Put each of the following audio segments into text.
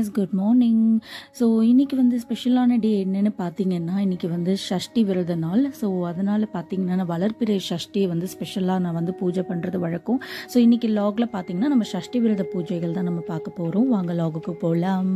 good morning so இன்றைக்கி வந்து ஸ்பெஷலான டே என்னென்னு பார்த்தீங்கன்னா இன்றைக்கி வந்து ஷஷ்டி விரத நாள் ஸோ அதனால் பார்த்தீங்கன்னா நான் வளர்ப்பிறை ஷஷ்டியை வந்து ஸ்பெஷலாக நான் வந்து பூஜை பண்ணுறது வழக்கம் ஸோ இன்றைக்கி லாகில் பார்த்தீங்கன்னா நம்ம ஷஷ்டி விரத பூஜைகள் தான் நம்ம பார்க்க போகிறோம் வாங்க லாகுக்கு போகலாம்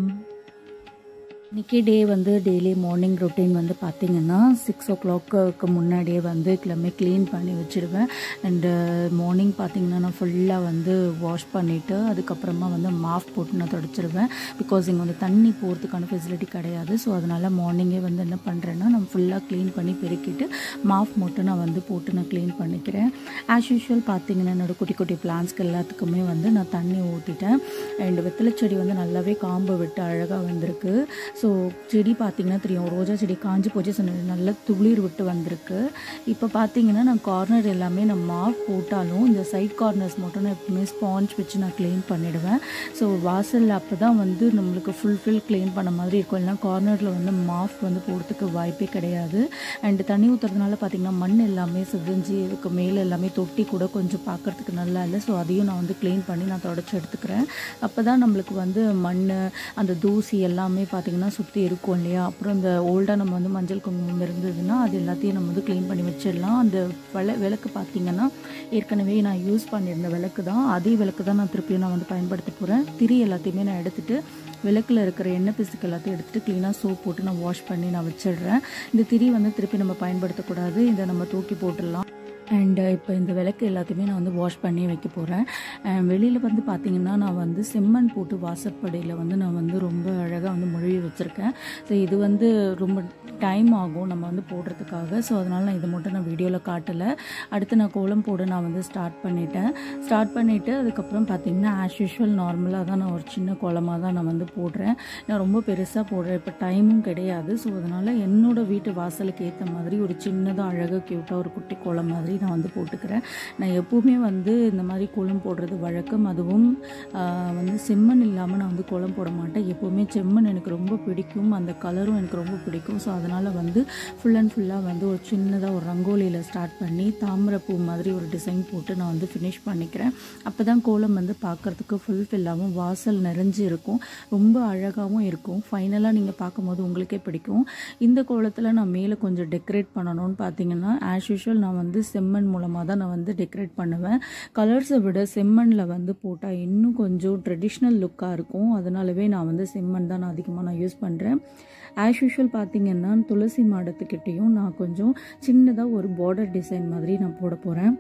இன்றைக்கி டே வந்து டெய்லி மார்னிங் ரொட்டீன் வந்து பார்த்திங்கன்னா சிக்ஸ் ஓ கிளாக்கு முன்னாடியே வந்து எல்லாமே க்ளீன் பண்ணி வச்சுருவேன் அண்டு மார்னிங் பார்த்திங்கன்னா நான் ஃபுல்லாக வந்து வாஷ் பண்ணிவிட்டு அதுக்கப்புறமா வந்து மாஃப் போட்டு நான் தொடச்சிருவேன் பிகாஸ் இங்கே வந்து தண்ணி போகிறதுக்கான ஃபெசிலிட்டி கிடையாது ஸோ அதனால் மார்னிங்கே வந்து என்ன பண்ணுறேன்னா நான் ஃபுல்லாக க்ளீன் பண்ணி பெருக்கிட்டு மாஃப் மட்டும் நான் வந்து போட்டு நான் க்ளீன் பண்ணிக்கிறேன் ஆஸ் யூஷுவல் பார்த்திங்கன்னா என்னோடய குட்டி குட்டி பிளான்ஸ்க்கு எல்லாத்துக்குமே வந்து நான் தண்ணி ஊற்றிட்டேன் அண்ட் வெத்தலை செடி வந்து நல்லாவே காம்பு விட்டு அழகாக வந்திருக்கு ஸோ செடி பார்த்திங்கன்னா தெரியும் ரோஜா செடி காஞ்சி போச்சு ஸோ நல்லா துளிர் விட்டு வந்திருக்கு இப்போ பார்த்தீங்கன்னா நான் கார்னர் எல்லாமே நான் மாஃப் போட்டாலும் இந்த சைட் கார்னர்ஸ் மட்டும் நான் எப்பவுமே ஸ்பாஞ்ச் வச்சு நான் க்ளீன் பண்ணிவிடுவேன் ஸோ வாசலில் அப்போ தான் வந்து நம்மளுக்கு ஃபுல்ஃபில் க்ளீன் பண்ண மாதிரி இருக்கும் இல்லைனா கார்னரில் வந்து மாஃப் வந்து போகிறதுக்கு வாய்ப்பே கிடையாது அண்டு தண்ணி ஊற்றுறதுனால பார்த்திங்கன்னா மண் எல்லாமே சிதைஞ்சு இதுக்கு மேலே எல்லாமே தொட்டி கூட கொஞ்சம் பார்க்குறதுக்கு நல்லா இல்லை ஸோ அதையும் நான் வந்து க்ளீன் பண்ணி நான் தொடச்சி எடுத்துக்கிறேன் அப்போ தான் நம்மளுக்கு வந்து மண் அந்த தூசி எல்லாமே பார்த்திங்கன்னா சுற்றி இருக்கும் இல்லையா அப்புறம் இந்த ஓல்டாக நம்ம வந்து மஞ்சள் குங்குமம் இருந்ததுன்னா அது எல்லாத்தையும் நம்ம வந்து க்ளீன் பண்ணி வச்சிடலாம் அந்த விள விளக்கு பார்த்திங்கன்னா ஏற்கனவே நான் யூஸ் பண்ணியிருந்த விளக்கு தான் அதே விளக்கு தான் நான் திருப்பியும் நான் வந்து பயன்படுத்த போகிறேன் திரி எல்லாத்தையுமே நான் எடுத்துகிட்டு விளக்கில் இருக்கிற எண்ணெய் பிசுக்கு எல்லாத்தையும் எடுத்துகிட்டு க்ளீனாக சோப் போட்டு நான் வாஷ் பண்ணி நான் வச்சிடுறேன் இந்த திரி வந்து திருப்பி நம்ம பயன்படுத்தக்கூடாது இதை நம்ம தூக்கி போட்டுடலாம் அண்ட் இப்போ இந்த விளக்கு எல்லாத்தையுமே நான் வந்து வாஷ் பண்ணி வைக்க போகிறேன் வெளியில் வந்து பார்த்திங்கன்னா நான் வந்து செம்மண் போட்டு வாசப்படியில் வந்து நான் வந்து ரொம்ப அழகாக வந்து மொழிவி வச்சுருக்கேன் ஸோ இது வந்து ரொம்ப டைம் ஆகும் நம்ம வந்து போடுறதுக்காக ஸோ அதனால் நான் இதை மட்டும் நான் வீடியோவில் காட்டலை அடுத்து நான் கோலம் போட நான் வந்து ஸ்டார்ட் பண்ணிட்டேன் ஸ்டார்ட் பண்ணிவிட்டு அதுக்கப்புறம் பார்த்திங்கன்னா ஆஸ் யூஷுவல் நார்மலாக தான் நான் ஒரு சின்ன கோலமாக தான் நான் வந்து போடுறேன் நான் ரொம்ப பெருசாக போடுறேன் இப்போ டைமும் கிடையாது ஸோ அதனால் என்னோடய வீட்டு வாசலுக்கு ஏற்ற மாதிரி ஒரு சின்னதாக அழகாக க்யூட்டாக ஒரு குட்டி கோலம் மாதிரி நான் வந்து போட்டுக்கிறேன் நான் எப்போவுமே வந்து இந்த மாதிரி கோலம் போடுறது வழக்கம் அதுவும் வந்து செம்மண் இல்லாமல் நான் வந்து கோலம் போட மாட்டேன் எப்போவுமே செம்மண் எனக்கு ரொம்ப பிடிக்கும் அந்த கலரும் எனக்கு ரொம்ப பிடிக்கும் ஸோ அதனால் வந்து ஃபுல் அண்ட் ஃபுல்லாக வந்து ஒரு சின்னதாக ஒரு ரங்கோலியில் ஸ்டார்ட் பண்ணி தாமரைப்பூ மாதிரி ஒரு டிசைன் போட்டு நான் வந்து ஃபினிஷ் பண்ணிக்கிறேன் அப்போ தான் கோலம் வந்து பார்க்குறதுக்கு ஃபுல்ஃபில்லாகவும் வாசல் நிறைஞ்சு இருக்கும் ரொம்ப அழகாகவும் இருக்கும் ஃபைனலாக நீங்கள் பார்க்கும்போது உங்களுக்கே பிடிக்கும் இந்த கோலத்தில் நான் மேலே கொஞ்சம் டெக்கரேட் பண்ணணும்னு பார்த்தீங்கன்னா ஆஸ் யூஷுவல் நான் வந்து செம்மண் மூலமாக தான் நான் வந்து டெக்கரேட் பண்ணுவேன் கலர்ஸை விட செம்மண்ணில் வந்து போட்டால் இன்னும் கொஞ்சம் ட்ரெடிஷ்னல் லுக்காக இருக்கும் அதனாலவே நான் வந்து செம்மண் தான் நான் அதிகமாக நான் யூஸ் பண்ணுறேன் ஆஸ் யூஷுவல் பார்த்தீங்கன்னா துளசி மாடத்துக்கிட்டேயும் நான் கொஞ்சம் சின்னதாக ஒரு பார்டர் டிசைன் மாதிரி நான் போட போகிறேன்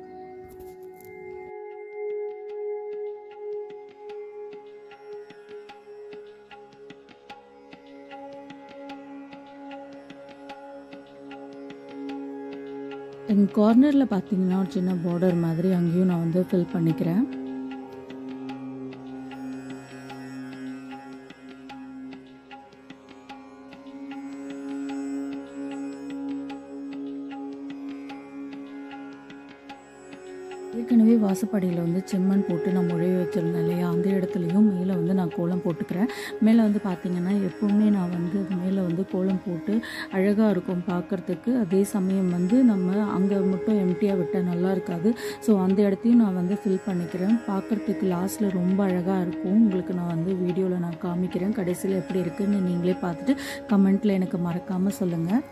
என் கார்னரில் பார்த்தீங்கன்னா ஒரு சின்ன பார்டர் மாதிரி அங்கேயும் நான் வந்து ஃபில் பண்ணிக்கிறேன் ஏற்கனவே வாசப்படியில் வந்து செம்மண் போட்டு நான் முழைய வச்சுருந்தேன் இல்லையா அந்த இடத்துலையும் மேலே வந்து நான் கோலம் போட்டுக்கிறேன் மேலே வந்து பார்த்திங்கன்னா எப்போவுமே நான் வந்து மேலே வந்து கோலம் போட்டு அழகாக இருக்கும் பார்க்குறதுக்கு அதே சமயம் வந்து நம்ம அங்கே மட்டும் எம்டியாக விட்டால் நல்லா இருக்காது ஸோ அந்த இடத்தையும் நான் வந்து ஃபில் பண்ணிக்கிறேன் பார்க்குறதுக்கு லாஸ்ட்டில் ரொம்ப அழகாக இருக்கும் உங்களுக்கு நான் வந்து வீடியோவில் நான் காமிக்கிறேன் கடைசியில் எப்படி இருக்குதுன்னு நீங்களே பார்த்துட்டு கமெண்ட்டில் எனக்கு மறக்காமல் சொல்லுங்கள்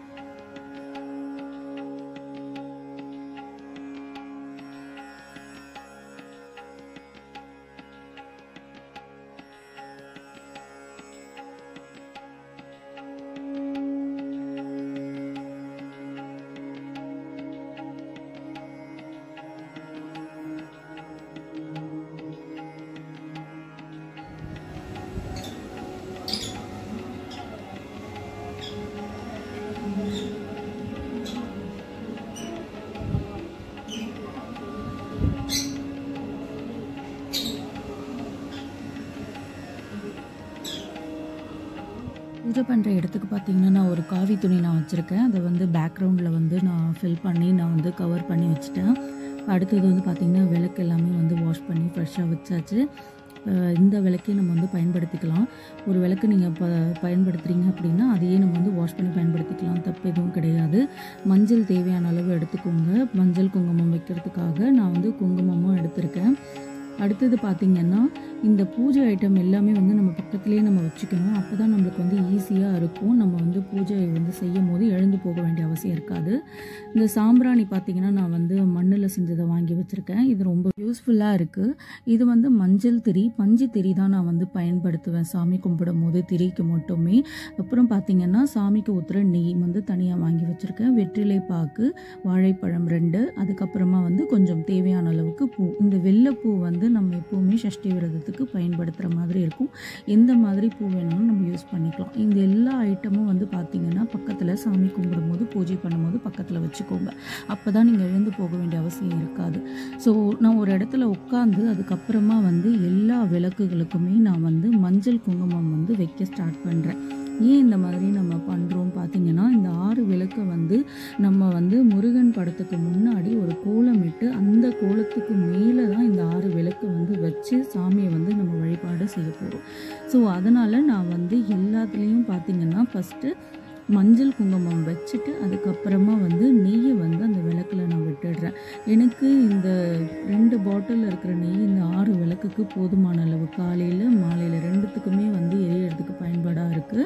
பூஜை பண்ணுற இடத்துக்கு பார்த்தீங்கன்னா நான் ஒரு காவி துணி நான் வச்சுருக்கேன் அதை வந்து பேக்ரவுண்டில் வந்து நான் ஃபில் பண்ணி நான் வந்து கவர் பண்ணி வச்சுட்டேன் அடுத்தது வந்து பார்த்திங்கன்னா விளக்கு எல்லாமே வந்து வாஷ் பண்ணி ஃப்ரெஷ்ஷாக வச்சாச்சு இந்த விளக்கே நம்ம வந்து பயன்படுத்திக்கலாம் ஒரு விளக்கு நீங்கள் ப பயன்படுத்துகிறீங்க அப்படின்னா அதையே நம்ம வந்து வாஷ் பண்ணி பயன்படுத்திக்கலாம் தப்பு எதுவும் கிடையாது மஞ்சள் தேவையான அளவு எடுத்துக்கோங்க மஞ்சள் குங்குமம் வைக்கிறதுக்காக நான் வந்து குங்குமமும் எடுத்திருக்கேன் அடுத்தது பார்த்திங்கன்னா இந்த பூஜை ஐட்டம் எல்லாமே வந்து நம்ம பக்கத்துலேயே நம்ம வச்சுக்கணும் அப்போ தான் நம்மளுக்கு வந்து ஈஸியாக இருக்கும் நம்ம வந்து பூஜை வந்து செய்யும் போது எழுந்து போக வேண்டிய அவசியம் இருக்காது இந்த சாம்பிராணி பார்த்திங்கன்னா நான் வந்து மண்ணில் செஞ்சதை வாங்கி வச்சுருக்கேன் இது ரொம்ப யூஸ்ஃபுல்லாக இருக்குது இது வந்து மஞ்சள் திரி பஞ்சு திரி தான் நான் வந்து பயன்படுத்துவேன் சாமி கும்பிடும் போது திரிக்கு மட்டுமே அப்புறம் பார்த்திங்கன்னா சாமிக்கு ஊற்றுற நெய் வந்து தனியாக வாங்கி வச்சுருக்கேன் வெற்றிலை பாக்கு வாழைப்பழம் ரெண்டு அதுக்கப்புறமா வந்து கொஞ்சம் தேவையான அளவுக்கு பூ இந்த வெள்ளைப்பூ வந்து நம்ம எப்போவுமே சஷ்டி விரதத்துக்கு பயன்படுத்துகிற மாதிரி இருக்கும் எந்த மாதிரி பூ வேணாலும் நம்ம யூஸ் பண்ணிக்கலாம் இந்த எல்லா ஐட்டமும் வந்து பார்த்திங்கன்னா பக்கத்தில் சாமி கும்பிடும்போது பூஜை பண்ணும்போது பக்கத்தில் வச்சுக்கோங்க அப்போ தான் நீங்கள் எழுந்து போக வேண்டிய அவசியம் இருக்காது ஸோ நான் ஒரு இடத்துல உட்காந்து அதுக்கப்புறமா வந்து எல்லா விளக்குகளுக்குமே நான் வந்து மஞ்சள் குங்குமம் வந்து வைக்க ஸ்டார்ட் பண்ணுறேன் ஏன் இந்த மாதிரி நம்ம பண்ணுறோம் பார்த்தீங்கன்னா இந்த ஆறு விளக்கை வந்து நம்ம வந்து முருகன் படத்துக்கு முன்னாடி ஒரு கோலமிட்டு அந்த கோலத்துக்கு மேலே தான் இந்த ஆறு விளக்கு வந்து வச்சு சாமியை வந்து நம்ம வழிபாடு செய்ய போகிறோம் ஸோ அதனால் நான் வந்து எல்லாத்துலேயும் பார்த்தீங்கன்னா ஃபஸ்ட்டு மஞ்சள் குங்குமம் வச்சுட்டு அதுக்கப்புறமா வந்து நெய்யை வந்து அந்த விளக்கில் நான் விட்டுடுறேன் எனக்கு இந்த ரெண்டு பாட்டிலில் இருக்கிற நெய் இந்த ஆறு விளக்குக்கு போதுமான அளவு காலையில் மாலையில் ரெண்டுத்துக்குமே வந்து எரியறதுக்கு பயன்பாடாக இருக்குது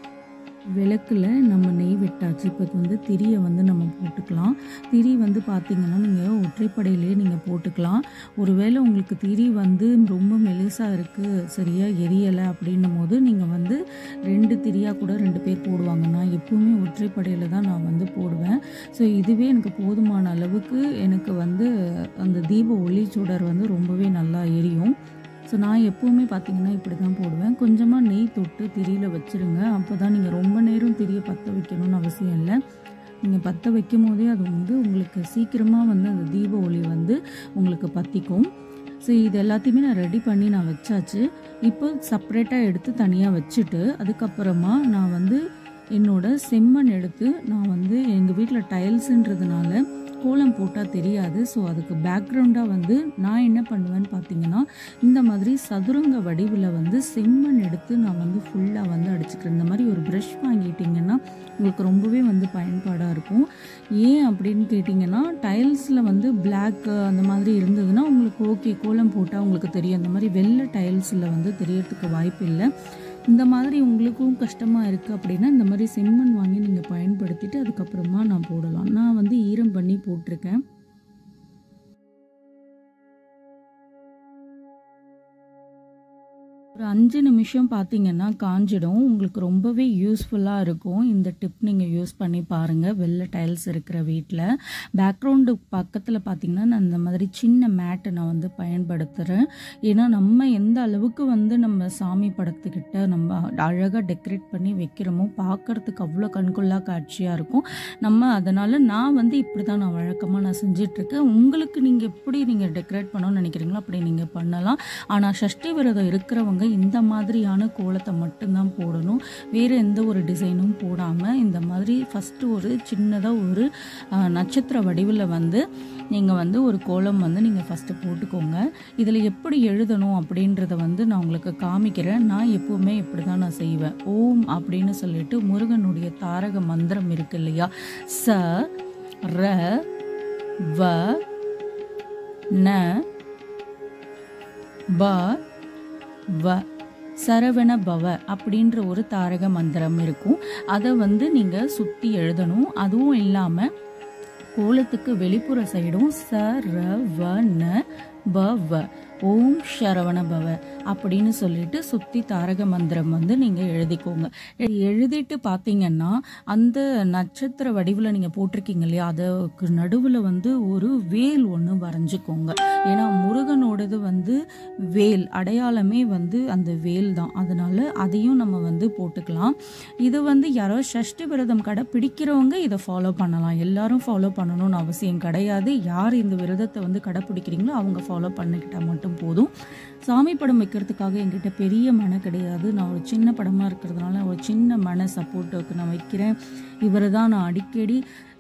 விளக்கில் நம்ம நெய் விட்டாச்சு இப்போ வந்து திரியை வந்து நம்ம போட்டுக்கலாம் திரி வந்து பார்த்திங்கன்னா நீங்கள் ஒற்றைப்படையிலே நீங்கள் போட்டுக்கலாம் ஒருவேளை உங்களுக்கு திரி வந்து ரொம்ப மெலிசாக இருக்குது சரியாக எரியலை அப்படின்னும் போது நீங்கள் வந்து ரெண்டு திரியாக கூட ரெண்டு பேர் போடுவாங்க நான் எப்பவுமே ஒற்றைப்படையில் தான் நான் வந்து போடுவேன் ஸோ இதுவே எனக்கு போதுமான அளவுக்கு எனக்கு வந்து அந்த தீப ஒளி சுடர் வந்து ரொம்பவே நல்லா எரியும் ஸோ நான் எப்போவுமே பார்த்தீங்கன்னா இப்படி தான் போடுவேன் கொஞ்சமாக நெய் தொட்டு திரியில் வச்சுருங்க அப்போ தான் நீங்கள் ரொம்ப நேரம் திரியை பற்ற வைக்கணும்னு அவசியம் இல்லை நீங்கள் பற்ற வைக்கும் போதே அது வந்து உங்களுக்கு சீக்கிரமாக வந்து அந்த தீப ஒளி வந்து உங்களுக்கு பற்றிக்கும் ஸோ இது எல்லாத்தையுமே நான் ரெடி பண்ணி நான் வச்சாச்சு இப்போ செப்பரேட்டாக எடுத்து தனியாக வச்சுட்டு அதுக்கப்புறமா நான் வந்து என்னோட செம்மண் எடுத்து நான் வந்து எங்கள் வீட்டில் டைல்ஸுன்றதுனால கோலம் போட்டால் தெரியாது ஸோ அதுக்கு பேக்ரவுண்டாக வந்து நான் என்ன பண்ணுவேன்னு பார்த்தீங்கன்னா இந்த மாதிரி சதுரங்க வடிவில் வந்து செம்மண் எடுத்து நான் வந்து ஃபுல்லாக வந்து அடிச்சுக்கிறேன் இந்த மாதிரி ஒரு ப்ரஷ் வாங்கிட்டிங்கன்னா உங்களுக்கு ரொம்பவே வந்து பயன்பாடாக இருக்கும் ஏன் அப்படின்னு கேட்டிங்கன்னா டைல்ஸில் வந்து பிளாக் அந்த மாதிரி இருந்ததுன்னா உங்களுக்கு ஓகே கோலம் போட்டால் உங்களுக்கு தெரியும் அந்த மாதிரி வெள்ளை டைல்ஸில் வந்து தெரியறதுக்கு வாய்ப்பு இல்லை இந்த மாதிரி உங்களுக்கும் கஷ்டமாக இருக்குது அப்படின்னா இந்த மாதிரி செம்மண் வாங்கி நீங்கள் பயன்படுத்திட்டு அதுக்கப்புறமா நான் போடலாம் நான் வந்து ஈரம் பண்ணி போட்டிருக்கேன் ஒரு அஞ்சு நிமிஷம் பார்த்தீங்கன்னா காஞ்சிடும் உங்களுக்கு ரொம்பவே யூஸ்ஃபுல்லாக இருக்கும் இந்த டிப் நீங்கள் யூஸ் பண்ணி பாருங்கள் வெள்ளை டைல்ஸ் இருக்கிற வீட்டில் பேக்ரவுண்டு பக்கத்தில் பார்த்தீங்கன்னா நான் இந்த மாதிரி சின்ன மேட்டை நான் வந்து பயன்படுத்துகிறேன் ஏன்னா நம்ம எந்த அளவுக்கு வந்து நம்ம சாமி படத்துக்கிட்ட நம்ம அழகாக டெக்கரேட் பண்ணி வைக்கிறோமோ பார்க்கறதுக்கு அவ்வளோ கண்கொள்ளா காட்சியாக இருக்கும் நம்ம அதனால் நான் வந்து இப்படி தான் நான் வழக்கமாக நான் செஞ்சிட்ருக்கேன் உங்களுக்கு நீங்கள் எப்படி நீங்கள் டெக்கரேட் பண்ணணும்னு நினைக்கிறீங்களோ அப்படி நீங்கள் பண்ணலாம் ஆனால் சஷ்டி விரதம் இருக்கிறவங்க இந்த மாதிரியான கோலத்தை மட்டும்தான் போடணும் வேறு எந்த ஒரு டிசைனும் போடாமல் இந்த மாதிரி ஃபஸ்ட்டு ஒரு சின்னதாக ஒரு அஹ், நட்சத்திர வடிவில் வந்து நீங்கள் வந்து ஒரு கோலம் வந்து நீங்கள் ஃபஸ்ட்டு போட்டுக்கோங்க இதில் எப்படி எழுதணும் அப்படின்றத வந்து நான் உங்களுக்கு காமிக்கிறேன் நான் எப்போவுமே இப்படி தான் நான் செய்வேன் ஓம் அப்படின்னு சொல்லிட்டு முருகனுடைய தாரக மந்திரம் இருக்கு இல்லையா ச ர வ ந ப வ சரவண பவ அப்படின்ற ஒரு தாரக மந்திரம் இருக்கும் அதை வந்து நீங்கள் சுற்றி எழுதணும் அதுவும் இல்லாமல் கோலத்துக்கு வெளிப்புற சைடும் ச ர வ ந ப வ ஓம் சரவண பவ அப்படின்னு சொல்லிட்டு சுத்தி தாரக மந்திரம் வந்து நீங்க எழுதிக்கோங்க எ- எழுதிட்டு பார்த்தீங்கன்னா அந்த நட்சத்திர வடிவில் நீங்க போட்டிருக்கீங்க இல்லையா அதுக்கு நடுவில் வந்து ஒரு வேல் ஒன்று வரைஞ்சுக்கோங்க ஏன்னா முருகனோடது வந்து வேல் அடையாளமே வந்து அந்த வேல் தான் அதனால அதையும் நம்ம வந்து போட்டுக்கலாம் இது வந்து யாரோ சஷ்டி விரதம் கடைப்பிடிக்கிறவங்க இதை ஃபாலோ பண்ணலாம் எல்லாரும் ஃபாலோ பண்ணணும்னு அவசியம் கிடையாது யார் இந்த விரதத்தை வந்து கடைப்பிடிக்கிறீங்களோ அவங்க ஃபாலோ பண்ணிக்கிட்டா மட்டும் போதும் சாமி படம் வைக்கிறதுக்காக என்கிட்ட பெரிய மனை கிடையாது நான் ஒரு சின்ன படமாக இருக்கிறதுனால ஒரு சின்ன மனை சப்போர்ட்டுக்கு நான் வைக்கிறேன் இவரை தான் நான் அடிக்கடி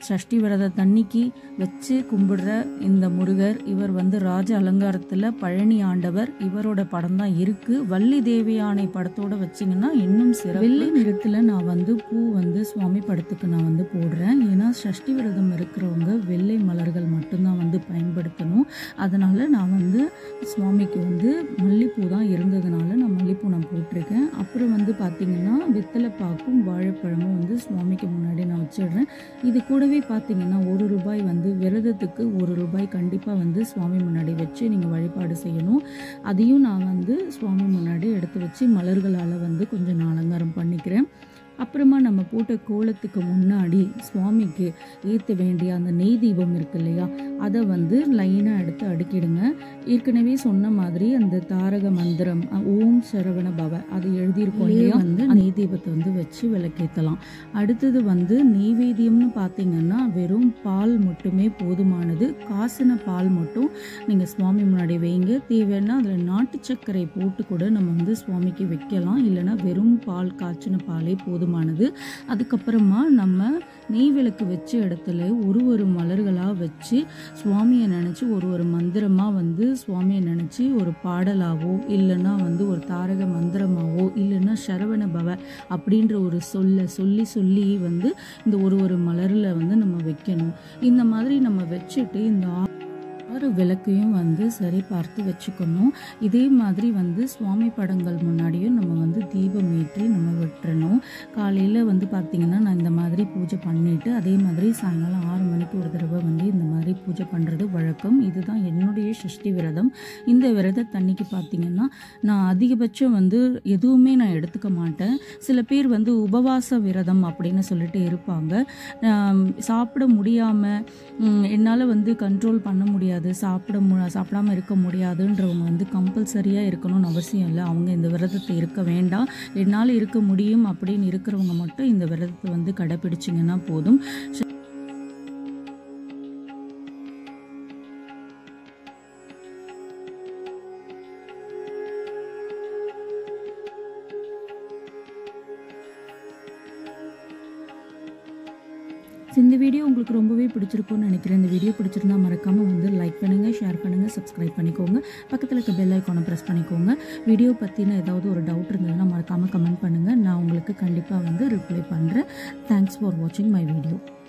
சஷ்டி விரத தண்ணிக்கு வச்சு கும்பிடுற இந்த முருகர் இவர் வந்து ராஜ அலங்காரத்தில் பழனி ஆண்டவர் இவரோட படம் தான் இருக்கு வள்ளி தேவியானை படத்தோட வச்சிங்கன்னா இன்னும் சிறப்பு வெள்ளை நிறத்தில் நான் வந்து பூ வந்து சுவாமி படத்துக்கு நான் வந்து போடுறேன் ஏன்னா சஷ்டி விரதம் இருக்கிறவங்க வெள்ளை மலர்கள் மட்டும்தான் வந்து பயன்படுத்தணும் அதனால நான் வந்து சுவாமிக்கு வந்து மல்லிப்பூ தான் இருந்ததுனால நான் மல்லிப்பூ நான் போட்டிருக்கேன் அப்புறம் வந்து பார்த்தீங்கன்னா வெத்தலை பாக்கும் வாழைப்பழமும் வந்து சுவாமிக்கு முன்னாடி நான் வச்சிடுறேன் இது கூடவே பார்த்தீங்கன்னா ஒரு ரூபாய் வந்து விரதத்துக்கு ஒரு ரூபாய் கண்டிப்பாக வந்து சுவாமி முன்னாடி வச்சு நீங்கள் வழிபாடு செய்யணும் அதையும் நான் வந்து சுவாமி முன்னாடி எடுத்து வச்சு மலர்களால் வந்து கொஞ்சம் நான் அலங்காரம் பண்ணிக்கிறேன் அப்புறமா நம்ம போட்ட கோலத்துக்கு முன்னாடி சுவாமிக்கு ஏற்ற வேண்டிய அந்த நெய் தீபம் இருக்கு இல்லையா அதை வந்து லைனாக எடுத்து அடுக்கிடுங்க ஏற்கனவே சொன்ன மாதிரி அந்த தாரக மந்திரம் அ, ஓம் சரவண பவ அது எழுதியிருக்கோம் இல்லையா வந்து நெய் தீபத்தை வந்து வச்சு விளக்கேற்றலாம் அடுத்தது வந்து நெய்வேத்தியம்னு பார்த்தீங்கன்னா வெறும் பால் மட்டுமே போதுமானது காசின பால் மட்டும் நீங்கள் சுவாமி முன்னாடி வைங்க தேவைன்னா அதில் நாட்டு சர்க்கரை போட்டு கூட நம்ம வந்து சுவாமிக்கு வைக்கலாம் இல்லைன்னா வெறும் பால் காய்ச்சின பாலே போதுமானது அதுக்கப்புறமா நம்ம நெய் விளக்கு வச்ச இடத்துல ஒரு ஒரு மலர்களாக வச்சு சுவாமியை நினச்சி ஒரு ஒரு மந்திரமாக வந்து சுவாமியை நினச்சி ஒரு பாடலாவோ இல்லைன்னா வந்து ஒரு தாரக மந்திரமாவோ இல்லைன்னா சரவண பவ அப்படின்ற ஒரு சொல்ல சொல்லி சொல்லி வந்து இந்த ஒரு ஒரு மலரில் வந்து நம்ம வைக்கணும் இந்த மாதிரி நம்ம வச்சுட்டு இந்த ஆறு விளக்கையும் வந்து சரி பார்த்து வச்சுக்கணும் இதே மாதிரி வந்து சுவாமி படங்கள் முன்னாடியும் நம்ம வந்து தீபம் ஏற்றி நம்ம விட்டுறணும் காலையில் வந்து பார்த்திங்கன்னா நான் இந்த மாதிரி பூஜை பண்ணிவிட்டு அதே மாதிரி சாயங்காலம் ஆறு மணிக்கு ஒரு தடவை வந்து இந்த மாதிரி பூஜை பண்ணுறது வழக்கம் இதுதான் என்னுடைய சஷ்டி விரதம் இந்த விரத தண்ணிக்கு பார்த்திங்கன்னா நான் அதிகபட்சம் வந்து எதுவுமே நான் எடுத்துக்க மாட்டேன் சில பேர் வந்து உபவாச விரதம் அப்படின்னு சொல்லிட்டு இருப்பாங்க ஆம், சாப்பிட முடியாமல் என்னால் வந்து கண்ட்ரோல் பண்ண முடியாது சாப்பிட மு சாப்பிடாம இருக்க முடியாதுன்றவங்க வந்து கம்பல்சரியாக இருக்கணும்னு அவசியம் இல்லை அவங்க இந்த விரதத்தை இருக்க வேண்டாம் என்னால் இருக்க முடியும் அப்படின்னு இருக்கிறவங்க மட்டும் இந்த விரதத்தை வந்து கடைப்பிடிச்சிங்கன்னா போதும் So, இந்த வீடியோ உங்களுக்கு ரொம்பவே பிடிச்சிருக்கும்னு நினைக்கிறேன் இந்த வீடியோ பிடிச்சிருந்தா மறக்காமல் வந்து லைக் பண்ணுங்கள் ஷேர் பண்ணுங்கள் சப்ஸ்கிரைப் பண்ணிக்கோங்க பக்கத்தில் இருக்க பெல் ஐக்கானை ப்ரெஸ் பண்ணிக்கோங்க வீடியோ பற்றின ஏதாவது ஒரு டவுட் இருந்ததுன்னா மறக்காமல் கமெண்ட் பண்ணுங்கள் நான் உங்களுக்கு கண்டிப்பாக வந்து ரிப்ளை பண்ணுறேன் தேங்க்ஸ் ஃபார் வாட்சிங் மை வீடியோ